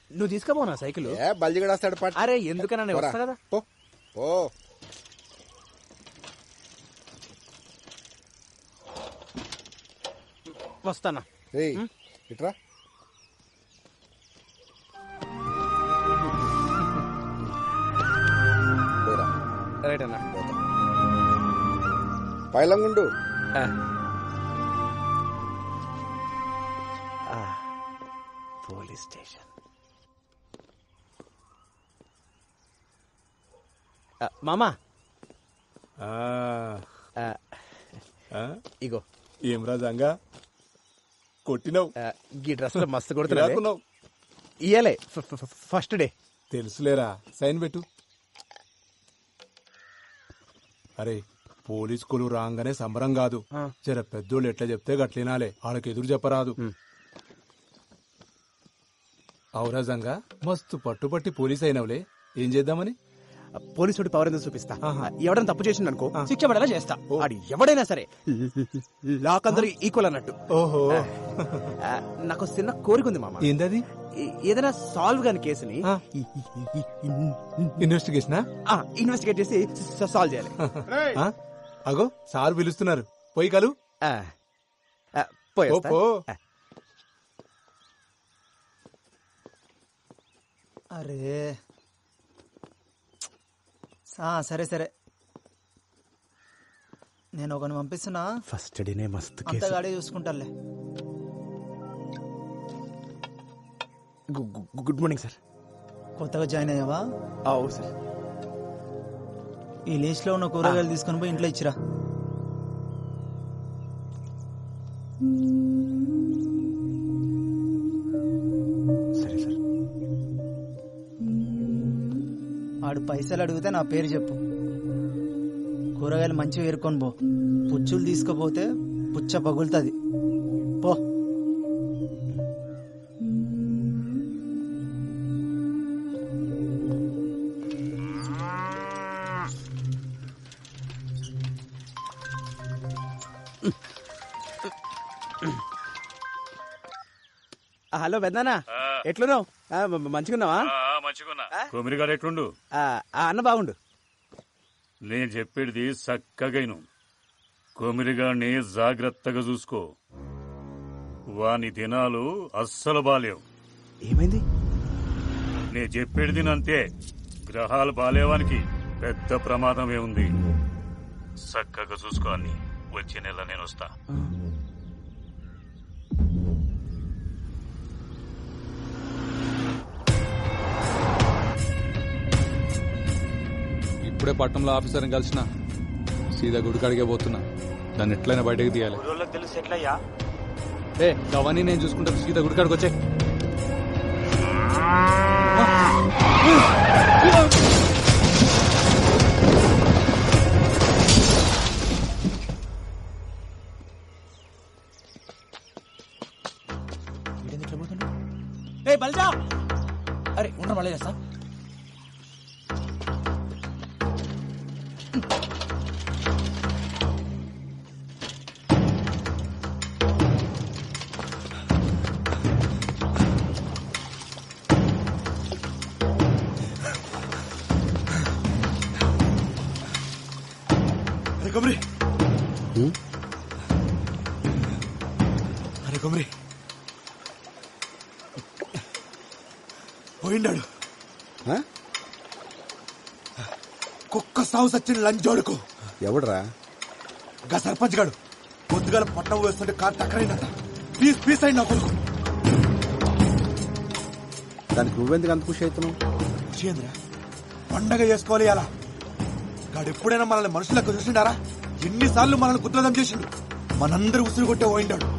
నువ్వు తీసుకోపో నా సైకిల్ ఏ బల్జిగడేస్తాడు పట్ అరే ఎందుకన్నా నేను పోరా. వస్తా కదా పో పో వస్తానా ఏయ్ ఇట్రా పోరా రైట్ అన్నా పైలంగుండు ఆ. ఆ. పోలీస్ స్టేషన్ ఆ, మామా ఆ, ఆ, ఆ? ఇగో ఏం రాజంగా కొట్టినావు ఆ, ఈ డ్రెస్ లో మస్తు కొడుతున్నా రాకున్నావు ఇయ్యలే ఫ- ఫ- ఫ- ఫస్ట్ డే తెలుసులేరా సైన్ పెట్టు అరే పోలీస్ కొలు రాగానే సంబరం కాదు ఆ. జర పెద్దోళ్ళు ఎట్లా చెప్తే గట్లినాలే వాళ్ళకి ఎదురు చెప్పరాదు ఔరాజంగా మస్తు పట్టుపట్టి పోలీస్ అయినవులే ఏం చేద్దామని పోలీసుడి పవర్ ఎందుకు చూపిస్తా ఆహా. ఎవడైనా తప్పు చేసిండు అనుకో శిక్ష పడేలా చేస్తా ఆడు ఎవడైనా సరే లాక్ అందరూ ఈక్వల్ అన్నట్టు ఓహో ఆ, నాకు ఒక చిన్న కోరిక ఉంది మామ ఏందది ఏ- ఏదైనా సాల్వ్ కాని కేసుని ఆ. ఇన్వెస్టిగేషనా ఇన్వెస్టిగేట్ చేసి సాల్వ్ చేయాలి ఆ? అగో సార్ పిలుస్తున్నారు పోయి కలు ఆ, ఆ, పోయేస్తా. ఓ, పో. ఆ, అరే ఆ, సరే సరే నేను ఒకని పంపిస్తున్నా ఫస్ట్ డేనే మస్తు అంత కేసు గాడే చూసుకుంటాలే గు- గు- గుడ్ మార్నింగ్ సార్ కొత్తగా జాయిన్ అయ్యావా అవు సార్ ఈ లిస్ట్ లో ఉన్న కూరగాయలు తీసుకొని పోయి ఇంట్లో ఇచ్చిరా సరే సార్ ఆడు పైసలు అడిగితే నా పేరు చెప్పు కూరగాయలు మంచిగా ఏరుకొని పో పుచ్చులు తీసుకుపోతే పుచ్చ పగులుతుంది పో ఆ, హలో పెద్దనా ఎట్లున్నావు ఆ, మ- మ- మంచిగున్నావా మంచిగున్నా కొమిరిగాడు ఎట్లుండు ఆ, ఆ, అన్న బాగుండు నేను చెప్పేది చక్కగైను కొమిరిగాడిని జాగ్రత్తగా చూసుకో వాని దినాలు అస్సలు బాలేవు ఏమైంది నేను చెప్పేది తినంతే గ్రహాలు బాలేవానికి పెద్ద ప్రమాదమే ఉంది చక్కగా చూసుకో అన్ని వచ్చే నెల నేను వస్తా ఇప్పుడే పట్టణంలో ఆఫీసర్ని కలిసిన సీదా గుడికాడికే పోతున్నా దాన్ని ఎట్లయినా బయటకు తీయాలి ఏ అవన్నీ నేను చూసుకుంటాను సీదా గుడికాడికి వచ్చే ఏ బల్జా అరే ఉండ మళ్ళీ చేస్తా అరే కొమరి అరే కొమరి పోయిండాడు ఆ? కుక్క సాగు సచ్చిన లంచోడుకు ఎవడ్రా గా సర్పంచ్ గాడు పొద్దుగాల పట్టం వేస్తుంటే కారు టక్కరైందట పీస్ పీస్ అయింది నా కొడుకు దానికి నువ్వెందుకు అంత ఖుషి అవుతున్నావు విషయేంద్ర పండగ చేసుకోవాలి అలా గాడు ఎప్పుడైనా మనల్ని మనుషులకు చూసిండారా ఎన్నిసార్లు మనల్ని కుద్రదం చేసిండు మనందరూ ఉసురు కొట్టే పోయిండాడు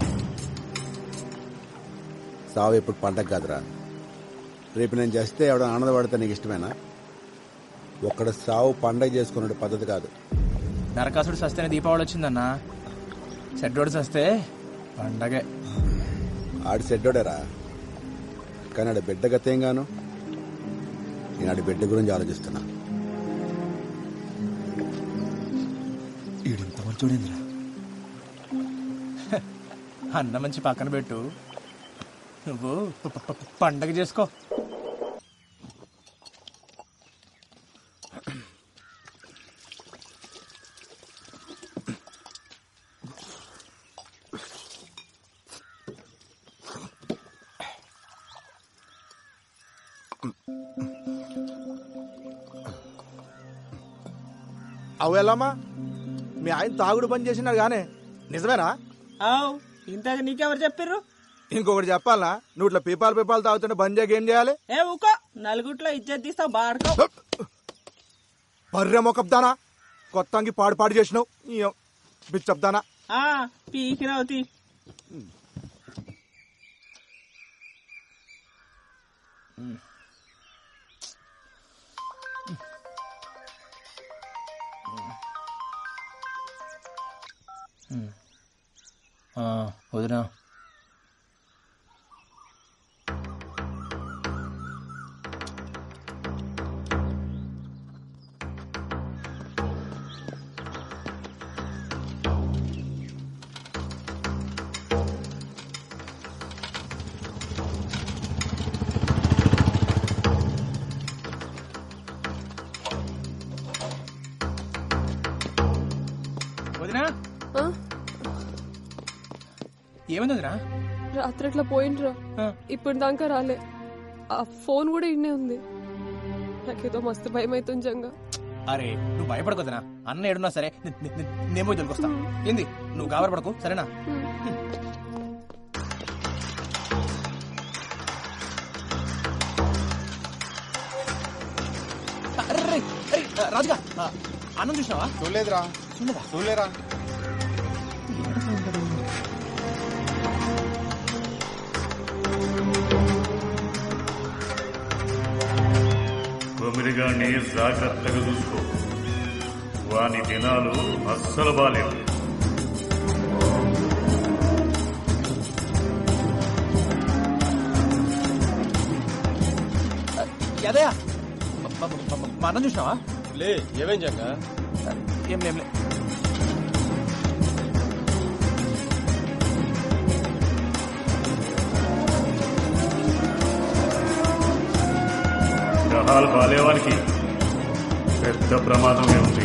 సావు ఎప్పుడు పండగ కాదురా రేపు నేను చేస్తే ఎవడ ఆనందపడితే నీకు ఇష్టమేనా ఒక్కడ సావు పండగ చేసుకునే పద్ధతి కాదు నరకాసుడు సస్తేనే దీపావళి వచ్చిందన్నా చెడ్డోడు సస్తే పండగే ఆడి సెడ్డోడేరా కానీ ఆడి బిడ్డ గతేం గాను నేను ఆడి బిడ్డ గురించి ఆలోచిస్తున్నా ఈడింత మంచోడేంద్ర అన్న మంచి పక్కన పెట్టు నువ్వు ప- ప- ప- పండగ చేసుకో అవు ఎలామా మీ ఆయన తాగుడు పని చేసినాడు గానే నిజమేనా ఆవ్ ఇంతకు నీకెవరు చెప్పిర్రు ఇంకొకటి చెప్పాలా నువ్వు ఇట్లా పీపాలు పీపాలు తాగుతుంటే బంద్ చేయక ఏం చేయాలి ఏ ఊకో నలుగుట్లో ఇజ్జత్ తీస్తావు బాడుకో బర్రె మొక్కబ్దానా కొత్తంగి పాడు పాడు చేసినావు ఈ బిచ్చబ్దానా ఆ పీకినావు తీ వదినా వదినా ఆ? ఏమైంది వదినా రాత్రి అట్లా పోయిండ్రా ఇప్పుడు దాకా రాలే ఆ ఫోన్ కూడా ఇన్నే ఉంది నాకేదో మస్తు భయం అవుతుంది జంగా అరే నువ్వు భయపడకొద్దనా అన్న ఏడున్నా సరే నే- నే- నే- నేను పోయి దొరికొస్తా ఏంది నువ్వు గాబరపడకు సరేనా అరే, అరే, అరే, రాజుగా ఆ, అన్నం చూసినావా చూడలేదురా చూడలేదా చూడలేరా కొమిరిగాన్ని జాగ్రత్తగా చూసుకో వాని దినాలు అస్సలు బాలేవు అదయా మా అన్నం చూసినావా లే ఏమేం జంగా ఏం లేం లే గ్రహాలు బాలేవానికి పెద్ద ప్రమాదమే ఉంది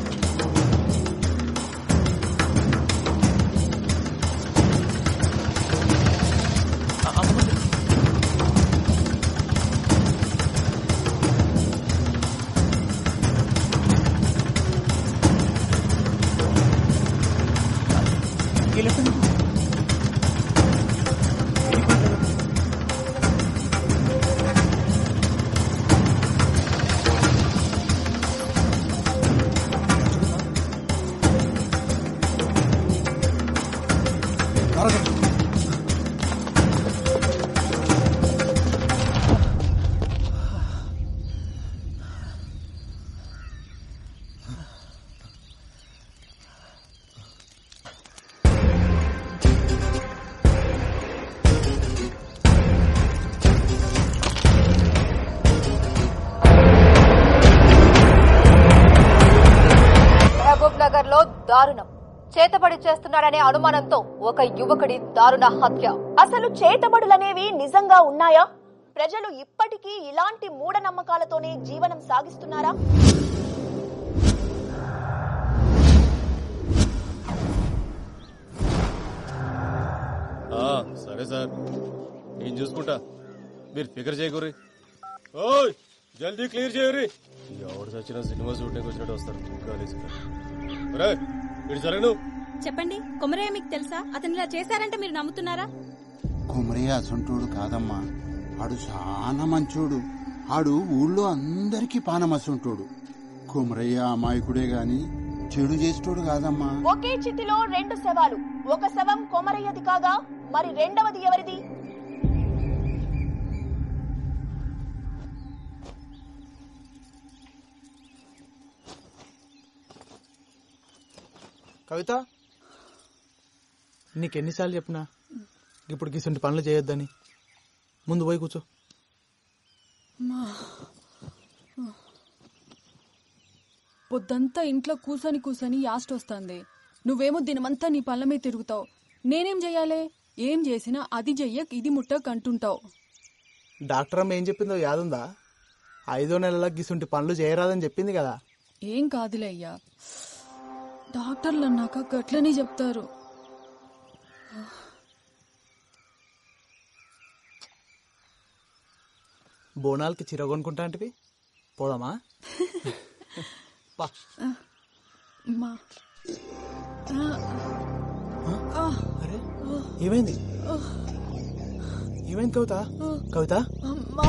ఈ లెఫ్ట్ ఉంది. మహబూబ్ నగర్ లో దారుణం చేతబడి చేస్తున్నాడనే అనుమానంతో ఒక యువకుడి దారుణ హత్య అసలు చేతబడులనేవి నిజంగా ఉన్నాయా ప్రజలు ఇప్పటికీ ఇలాంటి మూఢనమ్మకాలతోనే జీవనం సాగిస్తున్నారా సరే సార్ నేను చూసుకుంటా మీరు ఫికర్ చేయకూరి ఓయ్ జల్దీ క్లియర్ చేయరి ఎవడు చచ్చిన సినిమా షూటింగ్ వచ్చినట్టు వస్తారు కాలేజీ రే ఇటు జరగను చెప్పండి కొమరయ్య మీకు తెలుసా అతను ఇలా చేశారంటే మీరు నమ్ముతున్నారా కుమరయ్య అసంటోడు కాదమ్మా ఆడు చాలా మంచోడు ఆడు ఊళ్ళో అందరికీ పానమసంటోడు కుమరయ్య అమాయకుడే గాని చెడు చేసేటోడు కాదమ్మా ఒకే చితిలో రెండు శవాలు ఒక శవం కొమరయ్యది కాగా మరి రెండవది ఎవరిది కవిత నీకెన్నిసార్లు చెప్పినా ఇప్పుడు గిసంటి పనులు చేయొద్దని ముందు పోయి కూర్చో పొద్దంతా ఇంట్లో కూసని కూసని యాస్ట్ వస్తుంది నువ్వేమో దినమంతా నీ పళ్ళ మీద తిరుగుతావు నేనేం చెయ్యాలి ఏం చేసినా అది చెయ్యక్ ఇది ముట్టక్ అంటుంటావు డాక్టర్ అమ్మ ఏం చెప్పిందో యాదుందా ఐదో నెలల గిసుంటి పనులు చేయరాదని చెప్పింది కదా ఏం కాదులే అయ్యా డాక్టర్లు అన్నాక గట్లనే చెప్తారు బోనాలకి చీర కొనుక్కుంటా అంటే పోదామా పా. మా అరే ఏమైంది ఏమైంది కవిత కవిత అమ్మా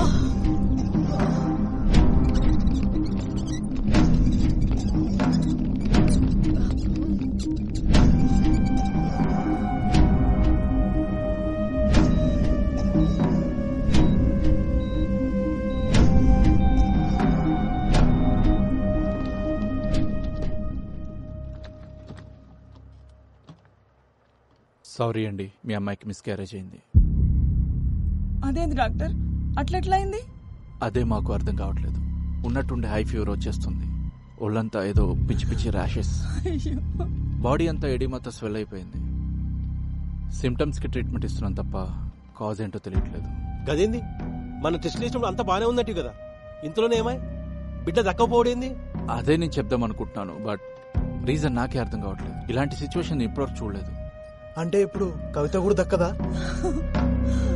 సారీ అండి మీ అమ్మాయికి మిస్క్యారేజ్ అయింది అదేంది డాక్టర్ అట్లెట్లా అయింది అదే మాకు అర్థం కావట్లేదు ఉన్నట్టుండి హై ఫీవర్ వచ్చేస్తుంది ఒళ్ళంతా ఏదో పిచ్చి పిచ్చి ర్యాషెస్ అయ్యో. బాడీ అంతా ఎడిమతో స్వెల్ అయిపోయింది సిమ్టమ్స్ కి ట్రీట్మెంట్ ఇస్తున్నాం తప్ప కాజ్ ఏంటో తెలియట్లేదు గదేంది మన టెస్ట్ చేసినప్పుడు అంతా బానే ఉన్నట్టు కదా ఇంతలోనే ఏమాయ్ బిడ్డ దక్కపోవడేంది అదే నేను చెప్దాం అనుకుంటున్నాను బట్ రీజన్ నాకే అర్థం కావట్లేదు ఇలాంటి సిచ్యువేషన్ ఇప్పటివరకు చూడలేదు అంటే ఇప్పుడు కవిత కూడా దక్కదా